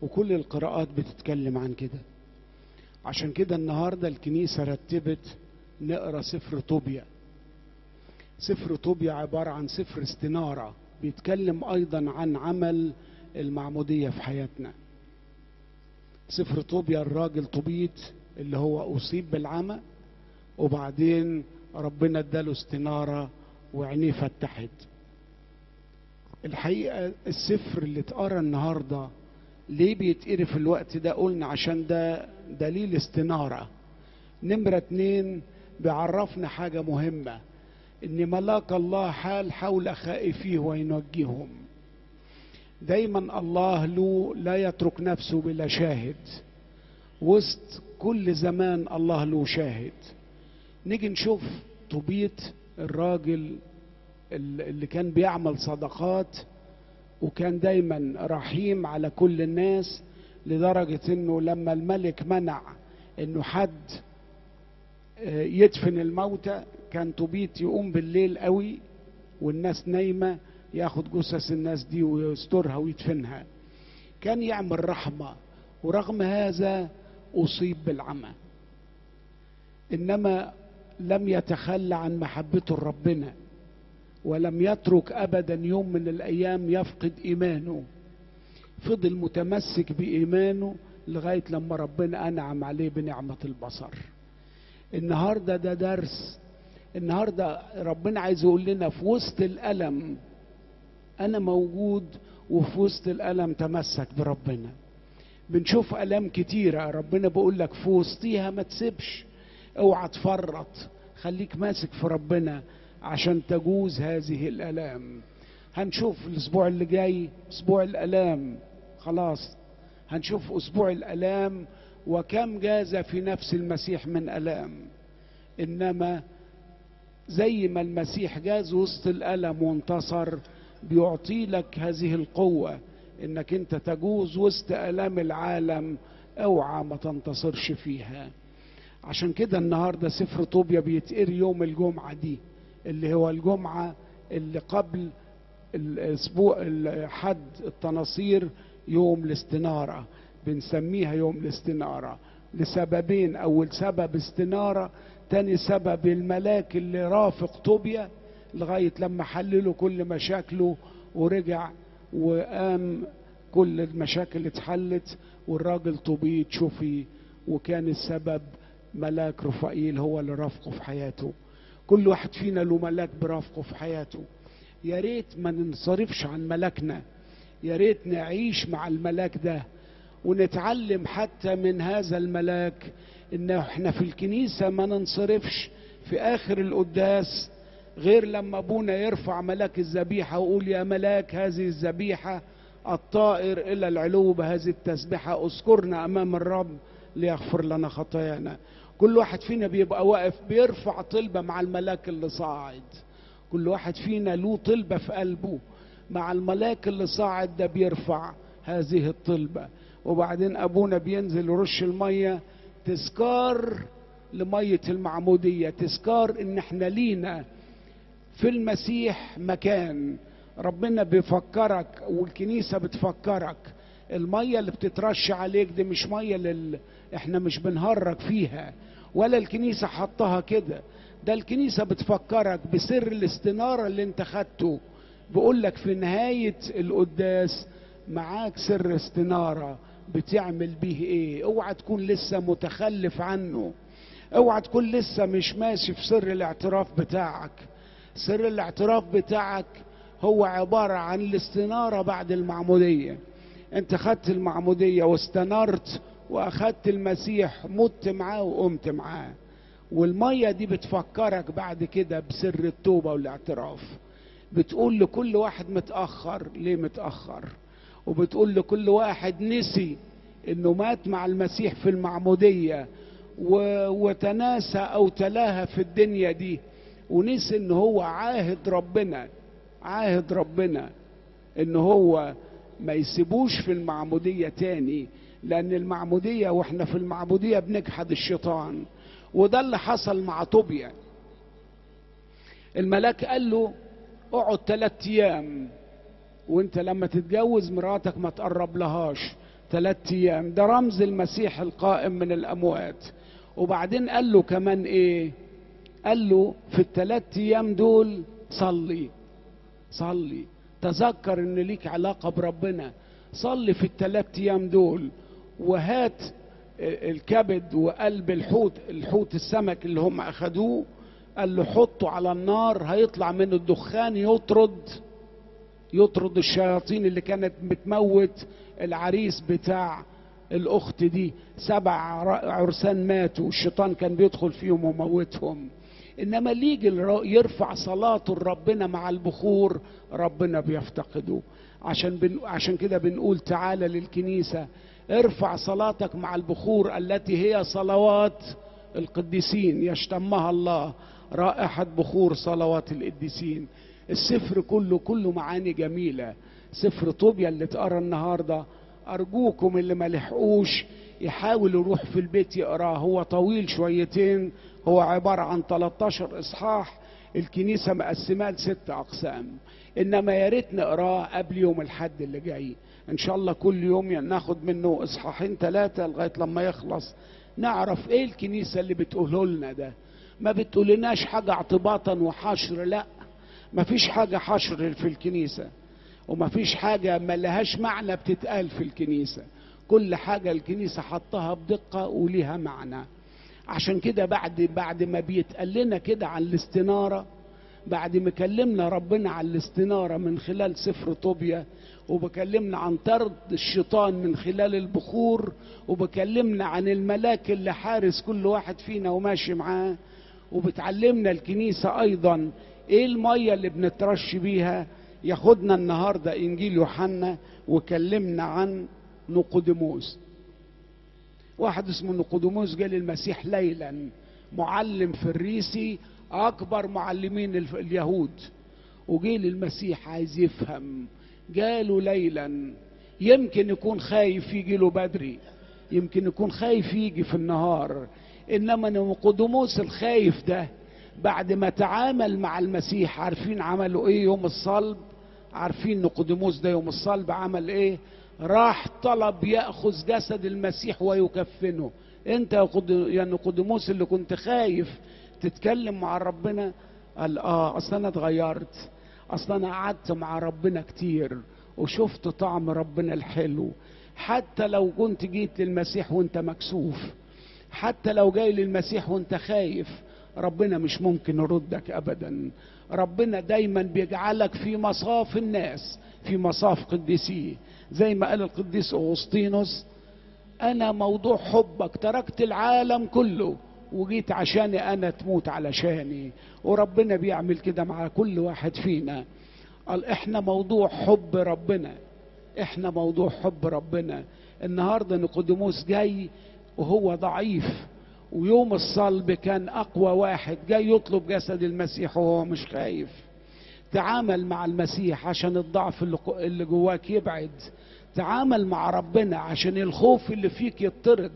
وكل القراءات بتتكلم عن كده عشان كده النهارده الكنيسة رتبت نقرا سفر طوبيا سفر طوبيا عبارة عن سفر استنارة بيتكلم أيضا عن عمل المعمودية في حياتنا سفر طوبيا الراجل طوبيت اللي هو أصيب بالعمى وبعدين ربنا اداله استنارة وعينيه فتحت الحقيقة السفر اللي اتقرا النهارده ليه بيتقري في الوقت ده قلنا عشان ده دليل استنارة نمرة اتنين بيعرفنا حاجة مهمة ان ملاك الله حال حول خائفيه وينجيهم دايما الله له لا يترك نفسه بلا شاهد وسط كل زمان الله له شاهد نيجي نشوف طبيط الراجل اللي كان بيعمل صدقات وكان دايما رحيم على كل الناس لدرجة انه لما الملك منع انه حد يدفن الموتى كان طبيط يقوم بالليل قوي والناس نايمة ياخد جثث الناس دي ويسترها ويدفنها كان يعمل رحمة ورغم هذا أصيب بالعمى إنما لم يتخلى عن محبته لربنا ولم يترك ابدا يوم من الايام يفقد ايمانه فضل متمسك بايمانه لغايه لما ربنا انعم عليه بنعمه البصر النهارده ده درس النهارده ربنا عايز يقول لنا في وسط الالم انا موجود وفي وسط الالم تمسك بربنا بنشوف الام كتيره ربنا بيقول لك في وسطيها ما تسيبش اوعى تفرط خليك ماسك في ربنا عشان تجوز هذه الالام هنشوف الاسبوع اللي جاي اسبوع الالام خلاص هنشوف اسبوع الالام وكم جاز في نفس المسيح من الام انما زي ما المسيح جاز وسط الالم وانتصر بيعطي لك هذه القوه انك انت تجوز وسط الام العالم اوعى ما تنتصرش فيها عشان كده النهارده سفر طوبيا بيتقري يوم الجمعه دي اللي هو الجمعة اللي قبل الأسبوع حد التناصير يوم الاستنارة بنسميها يوم الاستنارة لسببين أول سبب استنارة تاني سبب الملاك اللي رافق طوبيا لغاية لما حللوا كل مشاكله ورجع وقام كل المشاكل اتحلت والراجل طوبيت شوفي وكان السبب ملاك رفائيل هو اللي رافقه في حياته كل واحد فينا له ملاك برافقه في حياته يا ريت ما ننصرفش عن ملاكنا يا ريت نعيش مع الملاك ده ونتعلم حتى من هذا الملاك ان احنا في الكنيسة ما ننصرفش في اخر القداس غير لما ابونا يرفع ملاك الذبيحة ويقول يا ملاك هذه الذبيحة الطائر الى العلو بهذه التسبيحة اذكرنا امام الرب ليغفر لنا خطايانا كل واحد فينا بيبقى واقف بيرفع طلبة مع الملاك اللي صاعد كل واحد فينا له طلبة في قلبه مع الملاك اللي صاعد ده بيرفع هذه الطلبة وبعدين أبونا بينزل يرش المية تذكار لمية المعمودية تذكار إن إحنا لينا في المسيح مكان ربنا بيفكرك والكنيسة بتفكرك المية اللي بتترش عليك دي مش مية لل... احنا مش بنهرج فيها ولا الكنيسة حطها كده ده الكنيسة بتفكرك بسر الاستنارة اللي انت خدته بقول لك في نهاية القداس معاك سر استنارة بتعمل بيه ايه اوعى تكون لسه متخلف عنه اوعى تكون لسه مش ماشي في سر الاعتراف بتاعك سر الاعتراف بتاعك هو عبارة عن الاستنارة بعد المعمودية انت خدت المعمودية واستنرت واخدت المسيح مت معاه وقمت معاه والمية دي بتفكرك بعد كده بسر التوبة والاعتراف بتقول لكل واحد متأخر ليه متأخر وبتقول لكل واحد نسي انه مات مع المسيح في المعمودية و... وتناسى او تلاها في الدنيا دي ونسي ان هو عاهد ربنا عاهد ربنا ان هو ما يسيبوش في المعمودية تاني لان المعمودية واحنا في المعمودية بنجحد الشيطان وده اللي حصل مع طوبيا الملاك قال له اقعد ثلاث ايام وانت لما تتجوز مراتك ما تقرب لهاش ثلاث ايام ده رمز المسيح القائم من الاموات وبعدين قال له كمان ايه قال له في الثلاث ايام دول صلي صلي تذكر ان ليك علاقه بربنا صلي في الثلاث ايام دول وهات الكبد وقلب الحوت الحوت السمك اللي هم اخدوه قال له حطه على النار هيطلع منه الدخان يطرد يطرد الشياطين اللي كانت بتموت العريس بتاع الاخت دي سبع عرسان ماتوا والشيطان كان بيدخل فيهم وموتهم انما اللي يجي يرفع صلاته لربنا مع البخور ربنا بيفتقده عشان بن... عشان كده بنقول تعالى للكنيسه ارفع صلاتك مع البخور التي هي صلوات القديسين يشتمها الله رائحة بخور صلوات القديسين السفر كله كله معاني جميلة سفر طوبيا اللي اتقرا النهاردة أرجوكم اللي ما لحقوش يحاول يروح في البيت يقراه هو طويل شويتين هو عبارة عن 13 إصحاح الكنيسة مقسماه لست أقسام إنما يا ريت نقراه قبل يوم الحد اللي جاي إن شاء الله كل يوم ناخد منه إصحاحين ثلاثة لغاية لما يخلص نعرف إيه الكنيسة اللي بتقوله لنا ده ما بتقولناش حاجة اعتباطا وحشر لا ما فيش حاجة حشر في الكنيسة وما فيش حاجة ما لهاش معنى بتتقال في الكنيسة كل حاجة الكنيسة حطها بدقة وليها معنى عشان كده بعد بعد ما بيتقال لنا كده عن الاستنارة بعد ما كلمنا ربنا عن الاستنارة من خلال سفر طوبيا وبكلمنا عن طرد الشيطان من خلال البخور وبكلمنا عن الملاك اللي حارس كل واحد فينا وماشي معاه وبتعلمنا الكنيسة أيضا إيه المية اللي بنترش بيها ياخدنا النهاردة إنجيل يوحنا وكلمنا عن نقوديموس واحد اسمه نقوديموس جه للمسيح ليلا معلم فريسي أكبر معلمين اليهود وجه للمسيح عايز يفهم جاله ليلا يمكن يكون خايف يجي له بدري يمكن يكون خايف يجي في النهار انما نقوديموس الخايف ده بعد ما تعامل مع المسيح عارفين عملوا ايه يوم الصلب عارفين نقوديموس ده يوم الصلب عمل ايه راح طلب ياخذ جسد المسيح ويكفنه انت يا نقوديموس اللي كنت خايف تتكلم مع ربنا قال اه اصل انا اتغيرت اصل انا قعدت مع ربنا كتير وشفت طعم ربنا الحلو حتى لو كنت جيت للمسيح وانت مكسوف حتى لو جاي للمسيح وانت خايف ربنا مش ممكن يردك ابدا ربنا دايما بيجعلك في مصاف الناس في مصاف قديسيه زي ما قال القديس اغسطينوس انا موضوع حبك تركت العالم كله وجيت عشاني انا تموت علشاني وربنا بيعمل كده مع كل واحد فينا قال احنا موضوع حب ربنا احنا موضوع حب ربنا النهارده نيقوديموس جاي وهو ضعيف ويوم الصلب كان اقوى واحد جاي يطلب جسد المسيح وهو مش خايف تعامل مع المسيح عشان الضعف اللي جواك يبعد تعامل مع ربنا عشان الخوف اللي فيك يطرد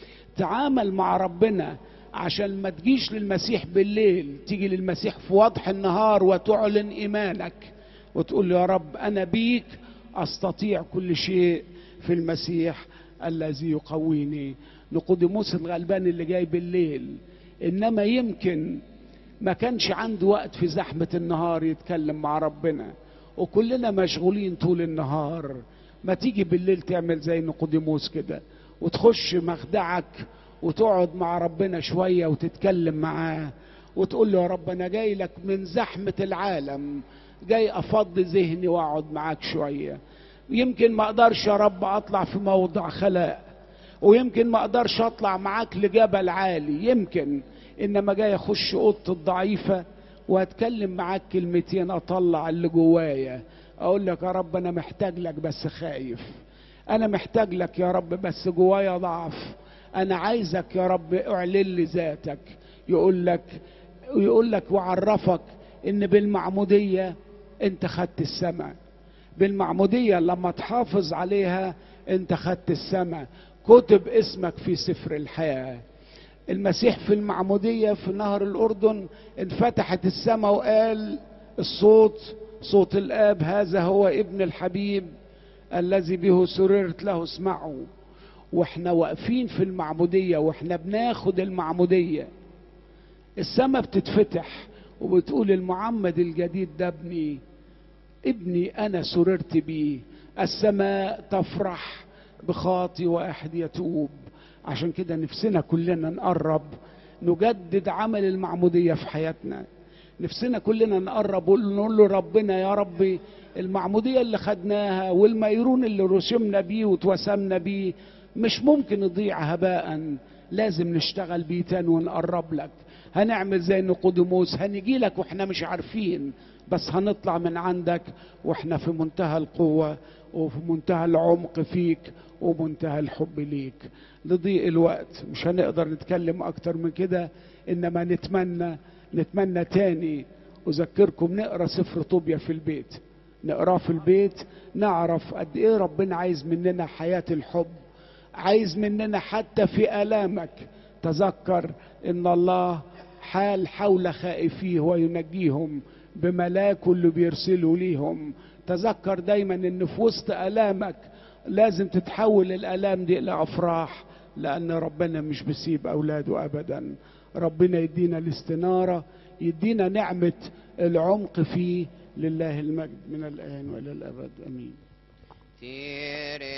تعامل مع ربنا عشان ما تجيش للمسيح بالليل تيجي للمسيح في وضح النهار وتعلن ايمانك وتقول يا رب انا بيك استطيع كل شيء في المسيح الذي يقويني نقوديموس الغلبان اللي جاي بالليل انما يمكن ما كانش عنده وقت في زحمة النهار يتكلم مع ربنا وكلنا مشغولين طول النهار ما تيجي بالليل تعمل زي نقوديموس كده وتخش مخدعك وتقعد مع ربنا شوية وتتكلم معاه وتقول له يا رب أنا جاي لك من زحمة العالم جاي أفضي ذهني وأقعد معاك شوية يمكن ما أقدرش يا رب أطلع في موضع خلاء ويمكن ما أقدرش أطلع معاك لجبل عالي يمكن إنما جاي أخش أوضتي الضعيفة وأتكلم معاك كلمتين أطلع اللي جوايا أقول لك يا رب أنا محتاج لك بس خايف أنا محتاج لك يا رب بس جوايا ضعف انا عايزك يا رب اعلن لي ذاتك يقول لك يقول لك وعرفك ان بالمعموديه انت خدت السماء بالمعموديه لما تحافظ عليها انت خدت السماء كتب اسمك في سفر الحياه المسيح في المعموديه في نهر الاردن انفتحت السماء وقال الصوت صوت الاب هذا هو ابن الحبيب الذي به سررت له اسمعوا واحنا واقفين في المعمودية واحنا بناخد المعمودية السماء بتتفتح وبتقول المعمد الجديد ده ابني ابني انا سررت بيه السماء تفرح بخاطي واحد يتوب عشان كده نفسنا كلنا نقرب نجدد عمل المعمودية في حياتنا نفسنا كلنا نقرب ونقول له ربنا يا ربي المعمودية اللي خدناها والميرون اللي رسمنا بيه وتوسمنا بيه مش ممكن يضيع هباء لازم نشتغل بيه تاني ونقرب لك هنعمل زي نقودموس هنجي لك واحنا مش عارفين بس هنطلع من عندك واحنا في منتهى القوة وفي منتهى العمق فيك ومنتهى الحب ليك لضيق الوقت مش هنقدر نتكلم اكتر من كده انما نتمنى نتمنى تاني اذكركم نقرا سفر طوبيا في البيت نقراه في البيت نعرف قد ايه ربنا عايز مننا حياة الحب عايز مننا حتى في آلامك تذكر ان الله حال حول خائفيه وينجيهم بملاكه اللي بيرسله ليهم تذكر دايما ان في وسط آلامك لازم تتحول الآلام دي إلى أفراح لأن ربنا مش بيسيب أولاده أبدا ربنا يدينا الاستنارة يدينا نعمة العمق فيه لله المجد من الآن وإلى الأبد أمين